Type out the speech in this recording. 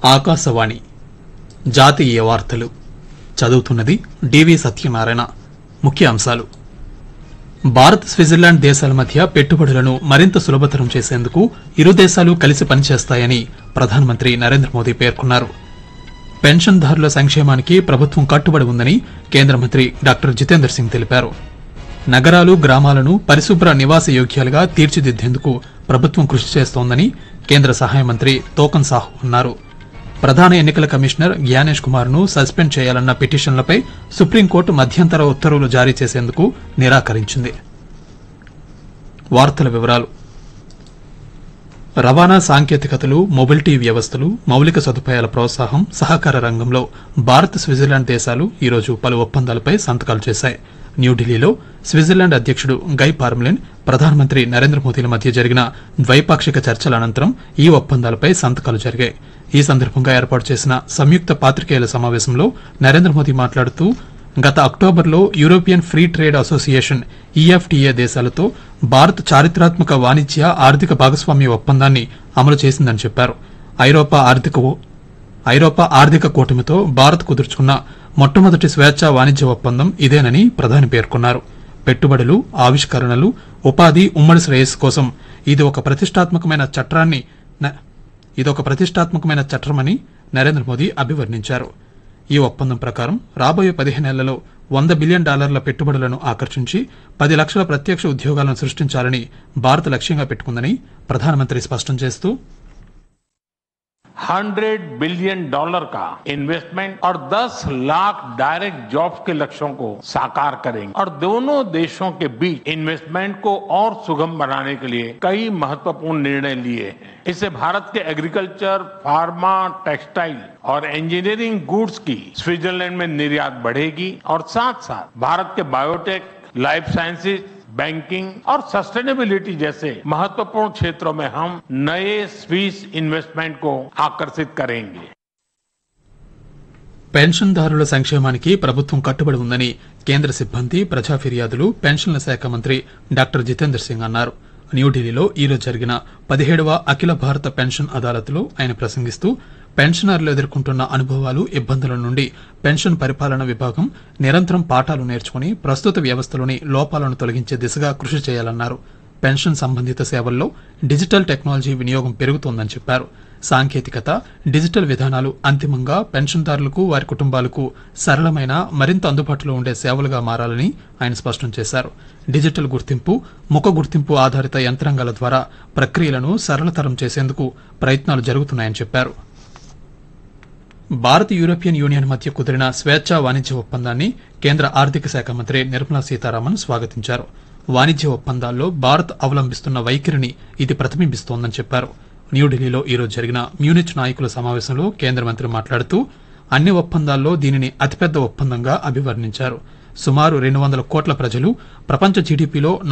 ఆకాశవాణి జాతీయ వార్తలు చదువుతున్నది డివి సత్యనారాయణ ముఖ్య అంశాలు భారత్ స్విట్జర్లాండ్ దేశాల మధ్య పెట్టుబడులను మరింత సులభతరం చేసేందుకు ఇరు దేశాలు కలిసి పనిచేస్తాయని ప్రధానమంత్రి నరేంద్ర మోదీ పేర్కొన్నారు పెన్షన్దారుల సంక్షేమానికి ప్రభుత్వం కట్టుబడి ఉందని కేంద్ర మంత్రి డాక్టర్ జితేందర్ సింగ్ తెలిపారు నగరాలు గ్రామాలను పరిశుభ్ర నివాస యోగ్యాలుగా తీర్చిదిద్దేందుకు ప్రభుత్వం కృషి చేస్తోందని కేంద్ర సహాయ మంత్రి తోకన్ సాహు అన్నారు ప్రధాన ఎన్నికల కమిషనర్ జ్ఞానేష్ కుమార్ ను సస్పెండ్ చేయాలన్న పిటిషన్లపై సుప్రీంకోర్టు మధ్యంతర ఉత్తర్వులు జారీ చేసేందుకు నిరాకరించింది వార్తల వివరాలు రవాణా సాంకేతికతలు మొబిలిటీ వ్యవస్థలు మౌలిక సదుపాయాల ప్రోత్సాహం సహకార రంగంలో భారత్ స్విట్జర్లాండ్ దేశాలు ఈరోజు పలు ఒప్పందాలపై సంతకాలు చేశాయి న్యూఢిల్లీలో స్విట్జర్లాండ్ అధ్యక్షుడు గై పార్మ్లిన్ ప్రధానమంత్రి నరేంద్ర మోదీల మధ్య జరిగిన ద్వైపాక్షిక చర్చల అనంతరం ఈ ఒప్పందాలపై సంతకాలు జరిగాయి ఈ సందర్భంగా ఏర్పాటు చేసిన సంయుక్త పాత్రికేయుల సమావేశంలో నరేంద్ర మోదీ మాట్లాడుతూ గత అక్టోబర్లో European free trade association E F T A దేశాలతో భారత్ చారిత్రాత్మక వాణిజ్య ఆర్థిక భాగస్వామ్య ఒప్పందాన్ని అమలు చేసిందని చెప్పారు ఐరోపా ఆర్థిక ఓ- ఐరోపా ఆర్థిక కూటమితో భారత్ కుదుర్చుకున్న మొట్టమొదటి స్వేచ్ఛా వాణిజ్య ఒప్పందం ఇదేనని ప్రధాని పేర్కొన్నారు పెట్టుబడులు ఆవిష్కరణలు ఉపాధి ఉమ్మడి శ్రేయస్సు కోసం ఇది ఒక ప్రతిష్టాత్మకమైన చట్టాన్ని న- ఇదొక ప్రతిష్టాత్మకమైన చట్టమని నరేంద్ర మోదీ అభివర్ణించారు ఈ ఒప్పందం ప్రకారం రాబోయే పదిహేనేళ్లలో వంద బిలియన్ డాలర్ల పెట్టుబడులను ఆకర్షించి పది లక్షల ప్రత్యక్ష ఉద్యోగాలను సృష్టించాలని భారత్ లక్ష్యంగా పెట్టుకుందని ప్రధానమంత్రి స్పష్టం చేస్తూ हंड्रेड बिलियन डॉलर का इन्वेस्टमेंट और 10 लाख डायरेक्ट जॉब्स के लक्ष्यों को साकार करेंगे और दोनों देशों के बीच इन्वेस्टमेंट को और सुगम बनाने के लिए कई महत्वपूर्ण निर्णय लिए हैं इससे भारत के एग्रीकल्चर फार्मा टेक्सटाइल और इंजीनियरिंग गुड्स की स्विट्जरलैंड में निर्यात बढ़ेगी और साथ साथ भारत के बायोटेक लाइफ साइंसेज बैंकिंग और सस्टेनेबिलिटी जैसे महत्वपूर्ण क्षेत्रों में हम नए स्विस इन्वेस्टमेंट को आकर्षित करेंगे పెన్షన్దారుల సంక్షేమానికి ప్రభుత్వం కట్టుబడి ఉందని కేంద్ర సిబ్బంది ప్రజా ఫిర్యాదులు పెన్షన్ల శాఖ మంత్రి డాక్టర్ జితేందర్ సింగ్ అన్నారు న్యూఢిల్లీలో ఈరోజు జరిగిన పదిహేడవ అఖిల భారత పెన్షన్ అదాలత్లో ఆయన ప్రసంగిస్తూ పెన్షనర్లు ఎదుర్కొంటున్న అనుభవాలు ఇబ్బందుల నుండి పెన్షన్ పరిపాలన విభాగం నిరంతరం పాఠాలు నేర్చుకుని ప్రస్తుత వ్యవస్థలోని లోపాలను తొలగించే దిశగా కృషి చేయాలన్నారు పెన్షన్ సంబంధిత సేవల్లో డిజిటల్ టెక్నాలజీ వినియోగం పెరుగుతోందని చెప్పారు సాంకేతికత డిజిటల్ విధానాలు అంతిమంగా పెన్షన్దారులకు వారి కుటుంబాలకు సరళమైన మరింత అందుబాటులో ఉండే సేవలుగా మారాలని ఆయన స్పష్టం చేశారు డిజిటల్ గుర్తింపు ముఖ గుర్తింపు ఆధారిత యంత్రాంగాల ద్వారా ప్రక్రియలను సరళతరం చేసేందుకు ప్రయత్నాలు జరుగుతున్నాయని చెప్పారు భారత్ యూరోపియన్ యూనియన్ మధ్య కుదిరిన స్వేచ్ఛా వాణిజ్య ఒప్పందాన్ని కేంద్ర ఆర్థిక శాఖ మంత్రి నిర్మలా సీతారామన్ స్వాగతించారు వాణిజ్య ఒప్పందాల్లో భారత్ అవలంబిస్తున్న వైఖరిని ఇది ప్రతిబింబిస్తోందని చెప్పారు న్యూఢిల్లీలో ఈరోజు జరిగిన మ్యూనిచ్ నాయకుల సమావేశంలో కేంద్ర మంత్రి మాట్లాడుతూ అన్ని ఒప్పందాల్లో దీనిని అతిపెద్ద ఒప్పందంగా అభివర్ణించారు సుమారు రెండు వందల కోట్ల ప్రజలు ప్రపంచ జీడీపీలో